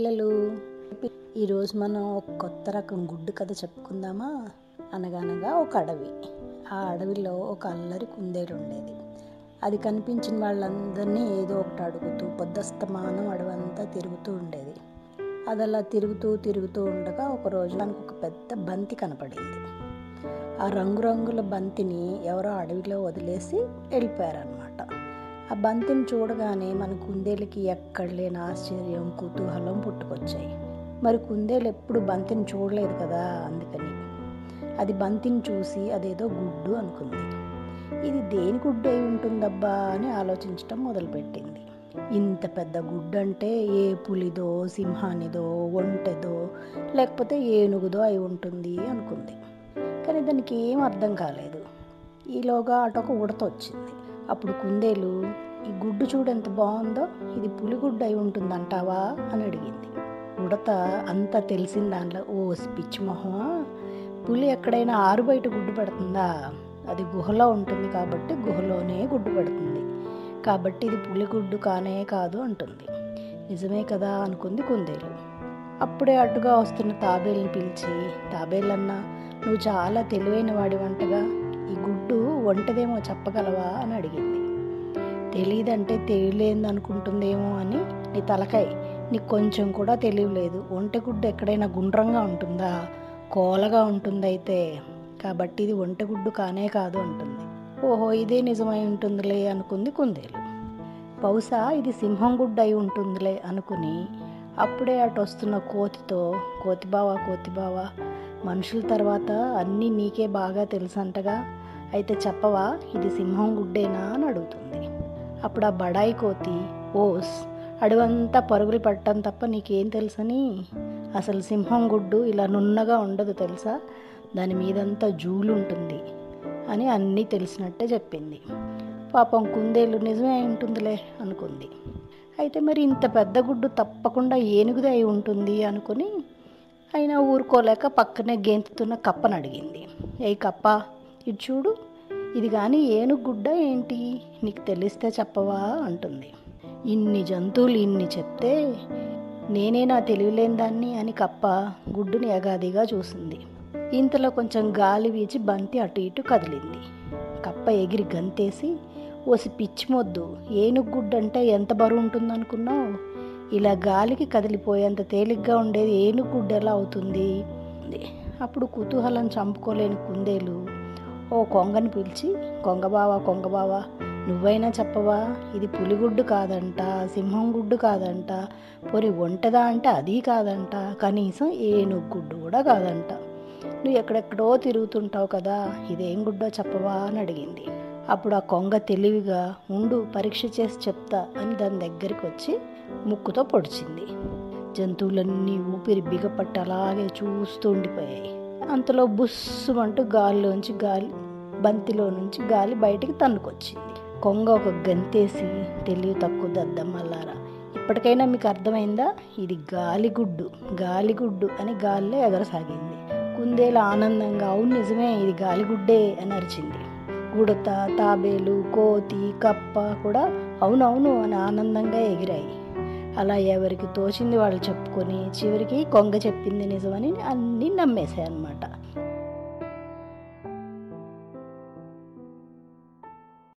పిల్లలు ఈరోజు మనం ఒక కొత్త రకం గుడ్డు కథ చెప్పుకుందామా అనగనగా ఒక అడవి ఆ అడవిలో ఒక అల్లరి కుందేలు ఉండేది అది కనిపించిన వాళ్ళందరినీ ఏదో ఒకటి అడుగుతూ పొద్దస్తమానం అడవంతా తిరుగుతూ ఉండేది అది అలా తిరుగుతూ తిరుగుతూ ఉండగా ఒక రోజు దానికి ఒక పెద్ద బంతి కనపడింది ఆ రంగురంగుల బంతిని ఎవరో అడవిలో వదిలేసి వెళ్ళిపోయారనమాట ఆ బంతిని చూడగానే మన కుందేలుకి ఎక్కడ లేని ఆశ్చర్యం కుతూహలం పుట్టుకొచ్చాయి మరి కుందేలు ఎప్పుడు బంతిని చూడలేదు కదా అందుకని అది బంతిని చూసి అదేదో గుడ్డు అనుకుంది ఇది దేని గుడ్డు అయి ఉంటుందబ్బా అని ఆలోచించటం మొదలుపెట్టింది ఇంత పెద్ద గుడ్డు అంటే ఏ పులిదో సింహానిదో ఒంటెదో లేకపోతే ఏనుగుదో అయి ఉంటుంది అనుకుంది కానీ దానికి ఏం అర్థం కాలేదు ఈలోగా అటొక ఉడత వచ్చింది అప్పుడు కుందేలు ఈ గుడ్డు చూడు ఎంత బాగుందో ఇది పులిగుడ్డు అయి ఉంటుందంటావా అని అడిగింది ఉడత అంతా తెలిసిన దాంట్లో ఓ పిచ్చి మొహమా పులి ఎక్కడైనా ఆరు బయట గుడ్డు పెడుతుందా అది గుహలో ఉంటుంది కాబట్టి గుహలోనే గుడ్డు పెడుతుంది కాబట్టి ఇది పులిగుడ్డు కానే కాదు అంటుంది నిజమే కదా అనుకుంది కుందేలు అప్పుడే అటుగా వస్తున్న తాబేల్ని పిలిచి తాబేలన్నా నువ్వు చాలా తెలివైన వాడి వంటగా ఈ గుడ్డు వంటదేమో చెప్పగలవా అని అడిగింది తెలియదంటే తెలియలేదు అనుకుంటుందేమో అని నీ తలకాయ నీకు కొంచెం కూడా తెలియలేదు ఒంటె గుడ్డు ఎక్కడైనా గుండ్రంగా ఉంటుందా కోలగా ఉంటుందైతే కాబట్టి ఇది ఒంటె గుడ్డు కానే కాదు అంటుంది ఓహో ఇదే నిజమై ఉంటుందిలే అనుకుంది కుందేలు బహుశా ఇది సింహం గుడ్డు అయి ఉంటుందిలే అనుకుని అప్పుడే అటు వస్తున్న కోతితో కోతిబావా కోతిబావా మనుషుల తర్వాత అన్నీ నీకే బాగా తెలుసంటగా అయితే చెప్పవా ఇది సింహం గుడ్డేనా అని అడుగుతుంది అప్పుడు ఆ బడాయి కోతి ఓస్ అడవంతా పరుగులు పట్టడం తప్ప నీకేం తెలుసని అసలు సింహం గుడ్డు ఇలా నున్నగా ఉండదు తెలుసా దాని మీదంతా జూలు ఉంటుంది అని అన్నీ తెలిసినట్టే చెప్పింది పాపం కుందేలు నిజమే అయి ఉంటుందిలే అనుకుంది అయితే మరి ఇంత పెద్ద గుడ్డు తప్పకుండా ఏనుగుదే అయి ఉంటుంది అనుకుని అయినా ఊరుకోలేక పక్కనే గెంతుతున్న కప్పని అడిగింది ఏ కప్ప ఇది చూడు ఇది కానీ ఏనుగు గుడ్డ ఏంటి నీకు తెలిస్తే చెప్పవా అంటుంది ఇన్ని జంతువులు ఇన్ని చెప్తే నేనే నా తెలివిలేని దాన్ని అని కప్ప గుడ్డుని ఎగాదిగా చూసింది ఇంతలో కొంచెం గాలి వీచి బంతి అటు ఇటు కదిలింది కప్ప ఎగిరి గంతేసి ఓసి పిచ్చి మొద్దు ఏనుగు గుడ్డు అంటే ఎంత బరువు ఉంటుందనుకున్నావు ఇలా గాలికి కదిలిపోయేంత తేలిగ్గా ఉండేది ఏనుగు గుడ్డు ఎలా అవుతుంది అప్పుడు కుతూహలం చంపుకోలేని కుందేలు ఓ కొంగని పిలిచి కొంగబావా కొంగబావా నువ్వైనా చెప్పవా ఇది పులిగుడ్డు కాదంట సింహం గుడ్డు కాదంట పొరి ఒంటదా అంటే అది కాదంట కనీసం ఏనుగు గుడ్డు కూడా కాదంట నువ్వు ఎక్కడెక్కడో తిరుగుతుంటావు కదా ఇదేం గుడ్డో చెప్పవా అని అడిగింది అప్పుడు ఆ కొంగ తెలివిగా ఉండు పరీక్ష చేసి చెప్తా అని దాని దగ్గరికి వచ్చి ముక్కుతో పొడిచింది జంతువులన్నీ ఊపిరి బిగపట్టి అలాగే చూస్తూ ఉండిపోయాయి అంతలో బుస్సుమంటూ గాలిలోంచి గాలి బంతిలో నుంచి గాలి బయటికి తన్నుకొచ్చింది కొంగ ఒక గంతేసి తెలివి తక్కువ దద్దమ్మల్లారా ఇప్పటికైనా మీకు అర్థమైందా ఇది గాలిగుడ్డు గాలిగుడ్డు అని గాలిలో ఎగరసాగింది కుందేలు ఆనందంగా అవును నిజమే ఇది గాలిగుడ్డే అని అరిచింది ఉడత తాబేలు కోతి కప్ప కూడా అవునవును అని ఆనందంగా ఎగిరాయి అలా ఎవరికి తోచింది వాళ్ళు చెప్పుకొని చివరికి కొంగ చెప్పింది నిజమని అన్నీ నమ్మేశాయి అన్నమాట